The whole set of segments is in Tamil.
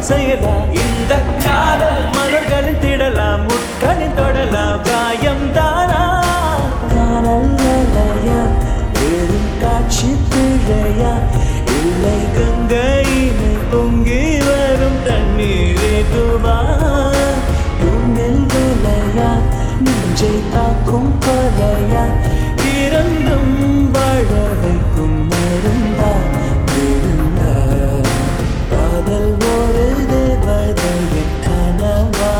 செயலா இந்த காதல் மலர்களின் திடலாம் முட்களின் தொடலாம் காயம் தானா காணல் அலையா வெறும் காட்சி பிழையா இல்லை கங்கையினை பொங்கி வரும் தண்ணீரே துவா உங்கள் விலையா நெஞ்சை தாக்கும் கொலையா இறந்தும் வாழ வைக்கும் மருந்தா விருந்தா காதல் ஒரு தேவதையின் கனவா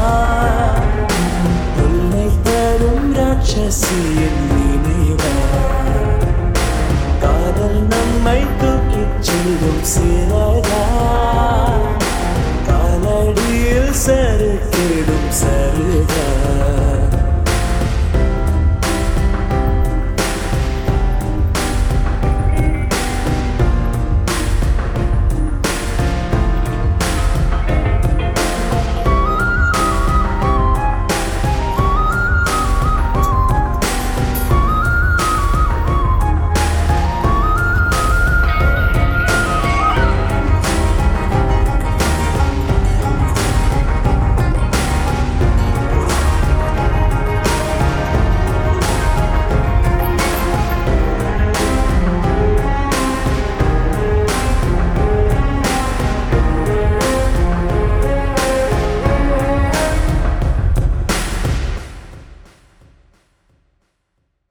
தொல்லை தரும் ராட்சசியின் நினைவா காதல் நம்மை தூக்கிச் செல்லும் சிறகா காலடியில் சறுக்கிடும் சருகா